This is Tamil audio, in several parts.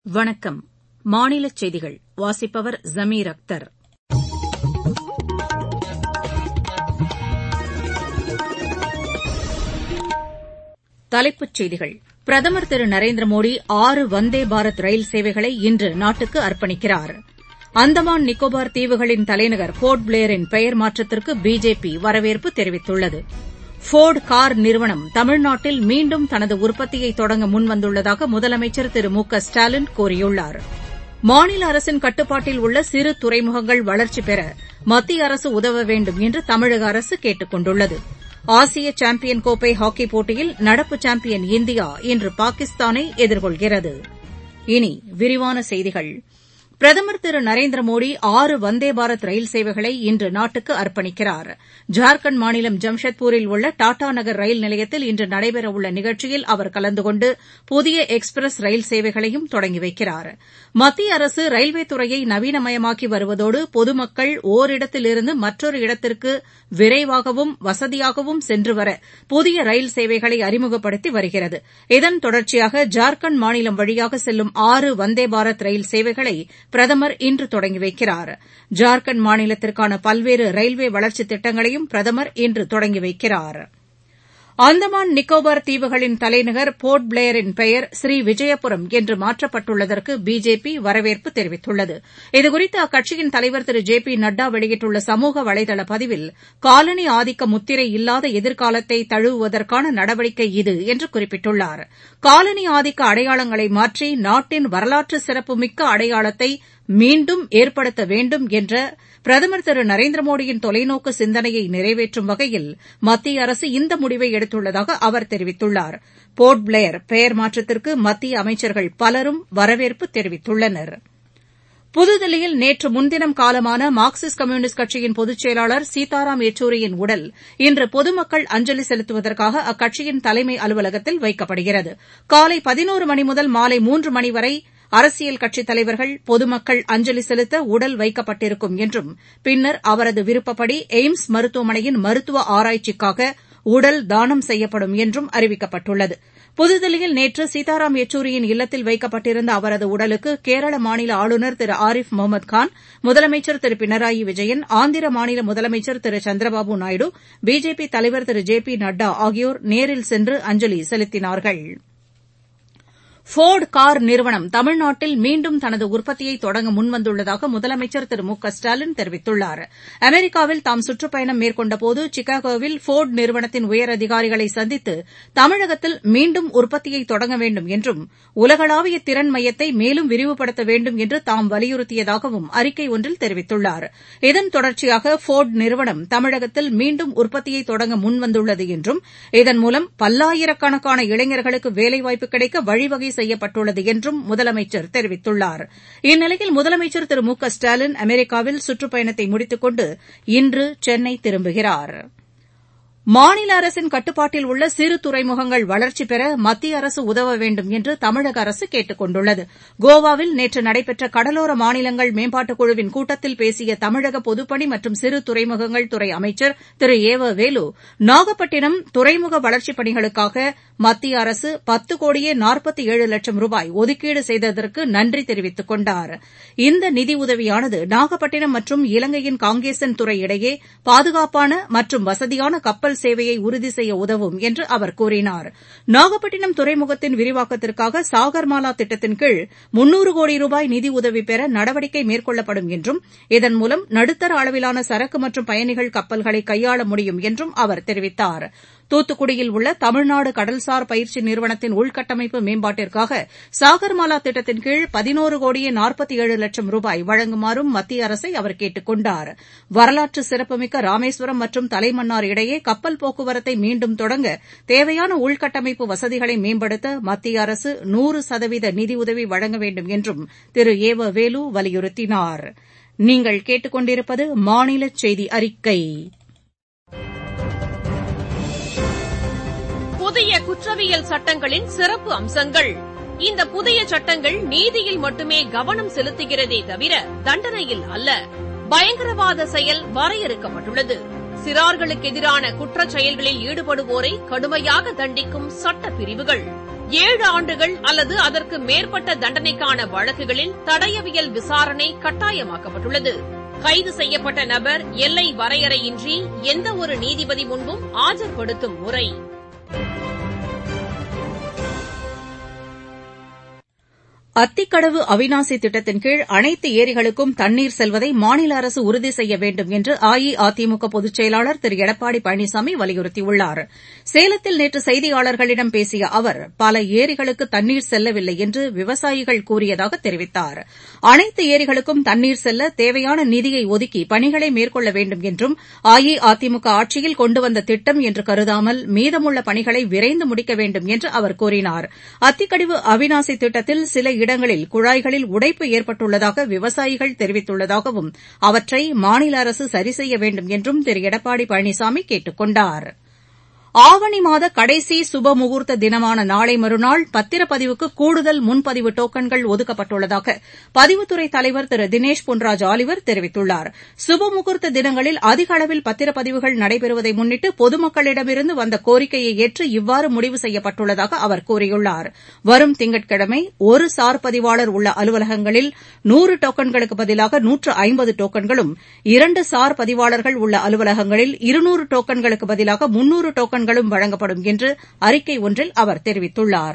வணக்கம் மாநிலச் செய்திகள் வாசிப்பவர் ஜமீர் அக்தர் தலைப்புச் செய்திகள் பிரதமர் திரு நரேந்திர மோடி ஆறு வந்தே பாரத் ரயில் சேவைகளை இன்று நாட்டுக்கு அர்ப்பணிக்கிறார் அந்தமான் நிக்கோபார் தீவுகளின் தலைநகர் போர்ட் பிளேரின் பெயர் மாற்றத்திற்கு பிஜேபி வரவேற்பு தெரிவித்துள்ளது ஃபோர்டு கார் நிறுவனம் தமிழ்நாட்டில் மீண்டும் தனது உற்பத்தியை தொடங்க முன்வந்துள்ளதாக முதலமைச்சர் திரு மு க ஸ்டாலின் கூறியுள்ளார் மாநில அரசின் கட்டுப்பாட்டில் உள்ள சிறு துறைமுகங்கள் வளர்ச்சி பெற மத்திய அரசு உதவ வேண்டும் என்று தமிழக அரசு கேட்டுக் கொண்டுள்ளது ஆசிய சாம்பியன் கோப்பை ஹாக்கி போட்டியில் நடப்பு சாம்பியன் இந்தியா இன்று பாகிஸ்தானை எதிர்கொள்கிறது இனி விரிவான செய்திகள் பிரதமர் திரு நரேந்திர மோடி ஆறு வந்தே பாரத் ரயில் சேவைகளை இன்று நாட்டுக்கு அர்ப்பணிக்கிறார் ஜார்க்கண்ட் மாநிலம் ஜம்ஷெட்பூரில் உள்ள டாடா நகர் ரயில் நிலையத்தில் இன்று நடைபெறவுள்ள நிகழ்ச்சியில் அவர் கலந்து கொண்டு புதிய எக்ஸ்பிரஸ் ரயில் சேவைகளையும் தொடங்கி வைக்கிறார் மத்திய அரசு ரயில்வே துறையை நவீனமயமாக்கி வருவதோடு பொதுமக்கள் ஒரிடத்திலிருந்து மற்றொரு இடத்திற்கு விரைவாகவும் வசதியாகவும் சென்று வர புதிய ரயில் சேவைகளை அறிமுகப்படுத்தி வருகிறது இதன் தொடர்ச்சியாக ஜார்க்கண்ட் மாநிலம் வழியாக செல்லும் ஆறு வந்தே பாரத் ரயில் சேவைகளை பிரதமர் இன்று தொடங்கி வைக்கிறார் ஜார்க்கண்ட் மாநிலத்திற்கான பல்வேறு ரயில்வே வளர்ச்சித் திட்டங்களையும் பிரதமர் இன்று தொடங்கி வைக்கிறார் அந்தமான் நிக்கோபார் தீவுகளின் தலைநகர் போர்ட் பிளேயரின் பெயர் ஸ்ரீ விஜயபுரம் என்று மாற்றப்பட்டுள்ளதற்கு பிஜேபி வரவேற்பு தெரிவித்துள்ளது இதுகுறித்து அக்கட்சியின் தலைவர் திரு ஜே பி நட்டா வெளியிட்டுள்ள சமூக வலைதள பதிவில் காலனி ஆதிக்க முத்திரை இல்லாத எதிர்காலத்தை தழுவுவதற்கான நடவடிக்கை இது என்று குறிப்பிட்டுள்ளார் காலனி ஆதிக்க அடையாளங்களை மாற்றி நாட்டின் வரலாற்று சிறப்புமிக்க அடையாளத்தை மீண்டும் ஏற்படுத்த வேண்டும் என்ற பிரதமர் திரு நரேந்திர மோடியின் தொலைநோக்கு சிந்தனையை நிறைவேற்றும் வகையில் மத்திய அரசு இந்த முடிவை எடுத்துள்ளதாக அவர் தெரிவித்துள்ளார் போர்ட் பிளேயர் பெயர் மாற்றத்திற்கு மத்திய அமைச்சர்கள் பலரும் வரவேற்பு தெரிவித்துள்ளனர் புதுதில்லியில் நேற்று முன்தினம் காலமான மார்க்சிஸ்ட் கம்யூனிஸ்ட் கட்சியின் பொதுச் செயலாளர் சீதாராம் யெச்சூரியின் உடல் இன்று பொதுமக்கள் அஞ்சலி செலுத்துவதற்காக அக்கட்சியின் தலைமை அலுவலகத்தில் வைக்கப்படுகிறது காலை பதினோரு மணி முதல் மாலை மூன்று மணி வரை அரசியல் கட்சித் தலைவர்கள் பொதுமக்கள் அஞ்சலி செலுத்த உடல் வைக்கப்பட்டிருக்கும் என்றும் பின்னர் அவரது விருப்பப்படி எய்ம்ஸ் மருத்துவமனையின் மருத்துவ ஆராய்ச்சிக்காக உடல் தானம் செய்யப்படும் என்றும் அறிவிக்கப்பட்டுள்ளது புதுதில்லியில் நேற்று சீதாராம் யெச்சூரியின் இல்லத்தில் வைக்கப்பட்டிருந்த அவரது உடலுக்கு கேரள மாநில ஆளுநர் திரு ஆரிஃப் முகமது கான் முதலமைச்சர் திரு பினராயி விஜயன் ஆந்திர மாநில முதலமைச்சர் திரு சந்திரபாபு நாயுடு பிஜேபி தலைவர் திரு ஜே பி நட்டா ஆகியோர் நேரில் சென்று அஞ்சலி செலுத்தினார்கள் ஃபோர்டு கார் நிறுவனம் தமிழ்நாட்டில் மீண்டும் தனது உற்பத்தியை தொடங்க முன்வந்துள்ளதாக முதலமைச்சர் திரு மு க ஸ்டாலின் தெரிவித்துள்ளார் அமெரிக்காவில் தாம் சுற்றுப்பயணம் மேற்கொண்டபோது சிகாகோவில் ஃபோர்டு நிறுவனத்தின் உயரதிகாரிகளை சந்தித்து தமிழகத்தில் மீண்டும் உற்பத்தியை தொடங்க வேண்டும் என்றும் உலகளாவிய திறன் மையத்தை மேலும் விரிவுபடுத்த வேண்டும் என்று தாம் வலியுறுத்தியதாகவும் அறிக்கை ஒன்றில் தெரிவித்துள்ளார் இதன் தொடர்ச்சியாக ஃபோர்டு நிறுவனம் தமிழகத்தில் மீண்டும் உற்பத்தியை தொடங்க முன்வந்துள்ளது என்றும் இதன் மூலம் பல்லாயிரக்கணக்கான இளைஞர்களுக்கு வேலைவாய்ப்பு கிடைக்க வழிவகை செய்யப்பட்டுள்ளது என்றும் முதலமைச்சர் தெரிவித்துள்ளார் இந்நிலையில் முதலமைச்சர் திரு மு க ஸ்டாலின் அமெரிக்காவில் சுற்றுப்பயணத்தை முடித்துக் கொண்டு இன்று சென்னை திரும்புகிறார் மாநில அரசின் கட்டுப்பாட்டில் உள்ள சிறு துறைமுகங்கள் வளர்ச்சி பெற மத்திய அரசு உதவ வேண்டும் என்று தமிழக அரசு கேட்டுக் கொண்டுள்ளது கோவாவில் நேற்று நடைபெற்ற கடலோர மாநிலங்கள் மேம்பாட்டுக் குழுவின் கூட்டத்தில் பேசிய தமிழக பொதுப்பணி மற்றும் சிறு துறைமுகங்கள் துறை அமைச்சர் திரு ஏ வ வேலு நாகப்பட்டினம் துறைமுக வளர்ச்சிப் பணிகளுக்காக மத்திய அரசு பத்து கோடியே நாற்பத்தி ஏழு லட்சம் ரூபாய் ஒதுக்கீடு செய்ததற்கு நன்றி தெரிவித்துக் கொண்டார் இந்த நிதியுதவியானது நாகப்பட்டினம் மற்றும் இலங்கையின் காங்கேசன் துறை இடையே பாதுகாப்பான மற்றும் வசதியான கப்பல் சேவையை உறுதி செய்ய உதவும் என்று அவர் கூறினார் நாகப்பட்டினம் துறைமுகத்தின் விரிவாக்கத்திற்காக சாகர்மாலா திட்டத்தின் கீழ் முன்னூறு கோடி ரூபாய் நிதியுதவி பெற நடவடிக்கை மேற்கொள்ளப்படும் என்றும் இதன் மூலம் நடுத்தர அளவிலான சரக்கு மற்றும் பயணிகள் கப்பல்களை கையாள முடியும் என்றும் அவர் தெரிவித்தார் தூத்துக்குடியில் உள்ள தமிழ்நாடு கடல்சார் பயிற்சி நிறுவனத்தின் உள்கட்டமைப்பு மேம்பாட்டிற்காக சாகர்மாலா திட்டத்தின் கீழ் பதினோரு கோடியே நாற்பத்தி ஏழு லட்சம் ரூபாய் வழங்குமாறும் மத்திய அரசை அவர் கேட்டுக் கொண்டார் வரலாற்று சிறப்புமிக்க ராமேஸ்வரம் மற்றும் தலைமன்னார் இடையே கப்பல் போக்குவரத்தை மீண்டும் தொடங்க தேவையான உள்கட்டமைப்பு வசதிகளை மேம்படுத்த மத்திய அரசு நூறு சதவீத நிதியுதவி வழங்க வேண்டும் என்றும் திரு ஏ வ வேலு வலியுறுத்தினார் நீங்கள் கேட்டுக்கொண்டிருப்பது மாநில செய்தி அறிக்கை புதிய குற்றவியல் சட்டங்களின் சிறப்பு அம்சங்கள் இந்த புதிய சட்டங்கள் நீதியில் மட்டுமே கவனம் செலுத்துகிறதே தவிர தண்டனையில் அல்ல பயங்கரவாத செயல் வரையறுக்கப்பட்டுள்ளது சிறார்களுக்கு எதிரான குற்றச் செயல்களில் ஈடுபடுவோரை கடுமையாக தண்டிக்கும் சட்ட பிரிவுகள் ஏழு ஆண்டுகள் அல்லது அதற்கு மேற்பட்ட தண்டனைக்கான வழக்குகளில் தடயவியல் விசாரணை கட்டாயமாக்கப்பட்டுள்ளது கைது செய்யப்பட்ட நபர் எல்லை வரையறையின்றி எந்த ஒரு நீதிபதி முன்பும் ஆஜர்படுத்தும் முறை அத்திக்கடவு அவினாசி திட்டத்தின் கீழ் அனைத்து ஏரிகளுக்கும் தண்ணீர் செல்வதை மாநில அரசு உறுதி செய்ய வேண்டும் என்று அஇஅதிமுக பொதுச் செயலாளர் திரு எடப்பாடி பழனிசாமி வலியுறுத்தியுள்ளார் சேலத்தில் நேற்று செய்தியாளர்களிடம் பேசிய அவர் பல ஏரிகளுக்கு தண்ணீர் செல்லவில்லை என்று விவசாயிகள் கூறியதாக தெரிவித்தார் அனைத்து ஏரிகளுக்கும் தண்ணீர் செல்ல தேவையான நிதியை ஒதுக்கி பணிகளை மேற்கொள்ள வேண்டும் என்றும் அஇஅதிமுக ஆட்சியில் கொண்டு வந்த திட்டம் என்று கருதாமல் மீதமுள்ள பணிகளை விரைந்து முடிக்க வேண்டும் என்று அவர் கூறினார் அத்திக்கடவு அவினாசி திட்டத்தில் சில இடங்களில் குழாய்களில் உடைப்பு ஏற்பட்டுள்ளதாக விவசாயிகள் தெரிவித்துள்ளதாகவும் அவற்றை மாநில அரசு சரி செய்ய வேண்டும் என்றும் திரு எடப்பாடி பழனிசாமி கேட்டுக் கொண்டாா் ஆவணி மாத கடைசி சுப முகூர்த்த தினமான நாளை மறுநாள் பத்திரப்பதிவுக்கு கூடுதல் முன்பதிவு டோக்கன்கள் ஒதுக்கப்பட்டுள்ளதாக பதிவுத்துறை தலைவர் திரு தினேஷ் பொன்ராஜ் ஆலிவர் தெரிவித்துள்ளார் சுப முகூர்த்த தினங்களில் அதிக அளவில் பத்திரப்பதிவுகள் நடைபெறுவதை முன்னிட்டு பொதுமக்களிடமிருந்து வந்த கோரிக்கையை ஏற்று இவ்வாறு முடிவு செய்யப்பட்டுள்ளதாக அவர் கூறியுள்ளார் வரும் திங்கட்கிழமை ஒரு சார் பதிவாளர் உள்ள அலுவலகங்களில் நூறு டோக்கன்களுக்கு பதிலாக நூற்று ஐம்பது டோக்கன்களும் இரண்டு சார் பதிவாளர்கள் உள்ள அலுவலகங்களில் இருநூறு டோக்கன்களுக்கு பதிலாக முன்னூறு டோக்கன் டோக்கன்களும் வழங்கப்படும் என்று அறிக்கை ஒன்றில் அவர் தெரிவித்துள்ளார்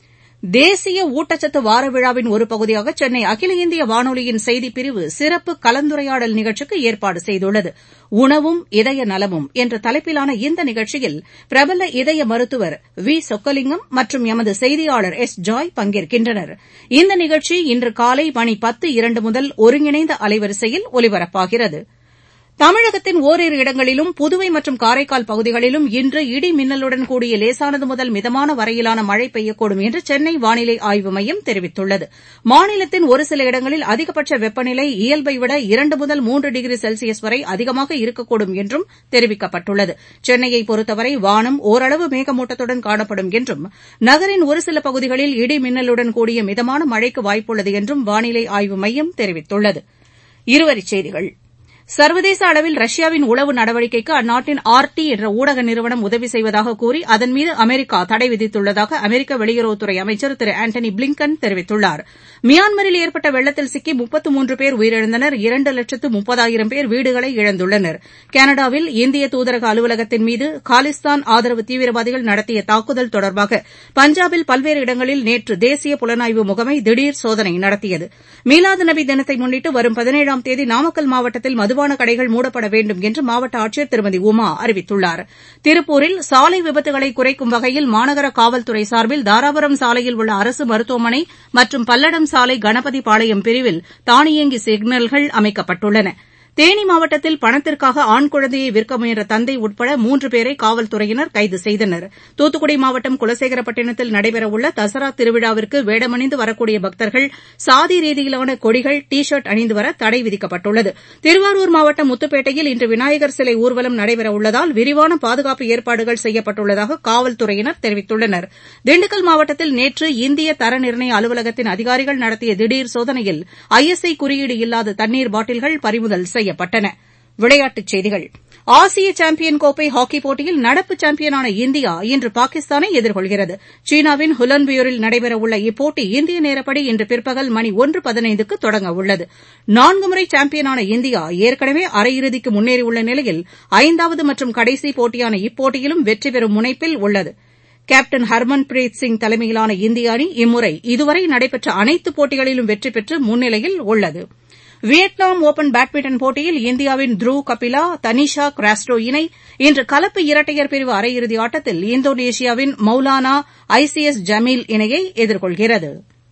தேசிய ஊட்டச்சத்து வார விழாவின் ஒரு பகுதியாக சென்னை அகில இந்திய வானொலியின் செய்திப்பிரிவு சிறப்பு கலந்துரையாடல் நிகழ்ச்சிக்கு ஏற்பாடு செய்துள்ளது உணவும் இதய நலமும் என்ற தலைப்பிலான இந்த நிகழ்ச்சியில் பிரபல இதய மருத்துவர் வி சொக்கலிங்கம் மற்றும் எமது செய்தியாளர் எஸ் ஜாய் பங்கேற்கின்றனர் இந்த நிகழ்ச்சி இன்று காலை மணி பத்து இரண்டு முதல் ஒருங்கிணைந்த அலைவரிசையில் ஒலிபரப்பாகிறது தமிழகத்தின் ஓரிரு இடங்களிலும் புதுவை மற்றும் காரைக்கால் பகுதிகளிலும் இன்று இடி மின்னலுடன் கூடிய லேசானது முதல் மிதமான வரையிலான மழை பெய்யக்கூடும் என்று சென்னை வானிலை ஆய்வு மையம் தெரிவித்துள்ளது மாநிலத்தின் ஒரு சில இடங்களில் அதிகபட்ச வெப்பநிலை இயல்பை விட இரண்டு முதல் மூன்று டிகிரி செல்சியஸ் வரை அதிகமாக இருக்கக்கூடும் என்றும் தெரிவிக்கப்பட்டுள்ளது சென்னையை பொறுத்தவரை வானம் ஓரளவு மேகமூட்டத்துடன் காணப்படும் என்றும் நகரின் ஒரு சில பகுதிகளில் இடி மின்னலுடன் கூடிய மிதமான மழைக்கு வாய்ப்புள்ளது என்றும் வானிலை ஆய்வு மையம் தெரிவித்துள்ளது இருவரிச் செய்திகள் சர்வதேச அளவில் ரஷ்யாவின் உளவு நடவடிக்கைக்கு அந்நாட்டின் ஆர்டி என்ற ஊடக நிறுவனம் உதவி செய்வதாக கூறி அதன் மீது அமெரிக்கா தடை விதித்துள்ளதாக அமெரிக்க வெளியுறவுத்துறை அமைச்சர் திரு ஆண்டனி பிளிங்கன் தெரிவித்துள்ளார் மியான்மரில் ஏற்பட்ட வெள்ளத்தில் சிக்கி முப்பத்து மூன்று பேர் உயிரிழந்தனர் இரண்டு லட்சத்து முப்பதாயிரம் பேர் வீடுகளை இழந்துள்ளனர் கனடாவில் இந்திய தூதரக அலுவலகத்தின் மீது காலிஸ்தான் ஆதரவு தீவிரவாதிகள் நடத்திய தாக்குதல் தொடர்பாக பஞ்சாபில் பல்வேறு இடங்களில் நேற்று தேசிய புலனாய்வு முகமை திடீர் சோதனை நடத்தியது மீலாது நபி தினத்தை முன்னிட்டு வரும் பதினேழாம் தேதி நாமக்கல் மாவட்டத்தில் மதுபான கடைகள் மூடப்பட வேண்டும் என்று மாவட்ட ஆட்சியர் திருமதி உமா அறிவித்துள்ளார் திருப்பூரில் சாலை விபத்துகளை குறைக்கும் வகையில் மாநகர காவல்துறை சார்பில் தாராபுரம் சாலையில் உள்ள அரசு மருத்துவமனை மற்றும் பல்லடம் சாலை கணபதி பாளையம் பிரிவில் தானியங்கி சிக்னல்கள் அமைக்கப்பட்டுள்ளன தேனி மாவட்டத்தில் பணத்திற்காக ஆண் குழந்தையை விற்க முயன்ற தந்தை உட்பட மூன்று பேரை காவல்துறையினர் கைது செய்தனர் தூத்துக்குடி மாவட்டம் குலசேகரப்பட்டினத்தில் நடைபெறவுள்ள தசரா திருவிழாவிற்கு வேடமணிந்து வரக்கூடிய பக்தர்கள் சாதி ரீதியிலான கொடிகள் டி ஷர்ட் அணிந்து வர தடை விதிக்கப்பட்டுள்ளது திருவாரூர் மாவட்டம் முத்துப்பேட்டையில் இன்று விநாயகர் சிலை ஊர்வலம் நடைபெறவுள்ளதால் விரிவான பாதுகாப்பு ஏற்பாடுகள் செய்யப்பட்டுள்ளதாக காவல்துறையினர் தெரிவித்துள்ளனர் திண்டுக்கல் மாவட்டத்தில் நேற்று இந்திய தர நிர்ணய அலுவலகத்தின் அதிகாரிகள் நடத்திய திடீர் சோதனையில் ஐஎஸ்ஐ குறியீடு இல்லாத தண்ணீர் பாட்டில்கள் பறிமுதல் செய்யப்பட்டன விளையாட்டுச் செய்திகள் ஆசிய சாம்பியன் கோப்பை ஹாக்கிப் போட்டியில் நடப்பு சாம்பியனான இந்தியா இன்று பாகிஸ்தானை எதிர்கொள்கிறது சீனாவின் ஹுலன்பியூரில் நடைபெறவுள்ள இப்போட்டி இந்திய நேரப்படி இன்று பிற்பகல் மணி ஒன்று பதினைந்துக்கு தொடங்க உள்ளது நான்கு முறை சாம்பியனான இந்தியா ஏற்கனவே அரையிறுதிக்கு முன்னேறியுள்ள நிலையில் ஐந்தாவது மற்றும் கடைசி போட்டியான இப்போட்டியிலும் வெற்றி பெறும் முனைப்பில் உள்ளது கேப்டன் ஹர்மன்பிரீத் சிங் தலைமையிலான இந்திய அணி இம்முறை இதுவரை நடைபெற்ற அனைத்து போட்டிகளிலும் வெற்றி பெற்று முன்னிலையில் உள்ளது வியட்நாம் ஒபன் பேட்மிண்டன் போட்டியில் இந்தியாவின் த்ருவ் கபிலா தனிஷா கிராஸ்டோ இணை இன்று கலப்பு இரட்டையர் பிரிவு அரையிறுதி ஆட்டத்தில் இந்தோனேஷியாவின் மௌலானா ஐசிஎஸ் ஜமீல் இணையை எதிர்கொள்கிறது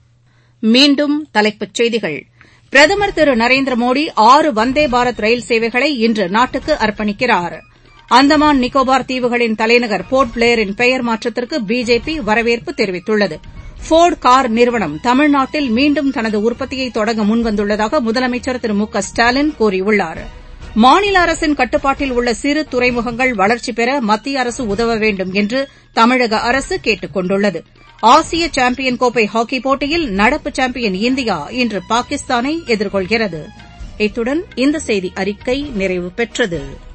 மீண்டும் தலைப்புச் செய்திகள் பிரதமர் திரு நரேந்திர மோடி ஆறு வந்தே பாரத் ரயில் சேவைகளை இன்று நாட்டுக்கு அர்ப்பணிக்கிறார் அந்தமான் நிக்கோபார் தீவுகளின் தலைநகர் போர்ட் பிளேயரின் பெயர் மாற்றத்திற்கு பிஜேபி வரவேற்பு தெரிவித்துள்ளது ஃபோர்டு கார் நிறுவனம் தமிழ்நாட்டில் மீண்டும் தனது உற்பத்தியை தொடங்க முன்வந்துள்ளதாக முதலமைச்சர் திரு மு க ஸ்டாலின் கூறியுள்ளார் மாநில அரசின் கட்டுப்பாட்டில் உள்ள சிறு துறைமுகங்கள் வளர்ச்சி பெற மத்திய அரசு உதவ வேண்டும் என்று தமிழக அரசு கேட்டுக் கொண்டுள்ளது ஆசிய சாம்பியன் கோப்பை ஹாக்கி போட்டியில் நடப்பு சாம்பியன் இந்தியா இன்று பாகிஸ்தானை எதிர்கொள்கிறது இத்துடன் இந்த செய்தி அறிக்கை நிறைவு பெற்றது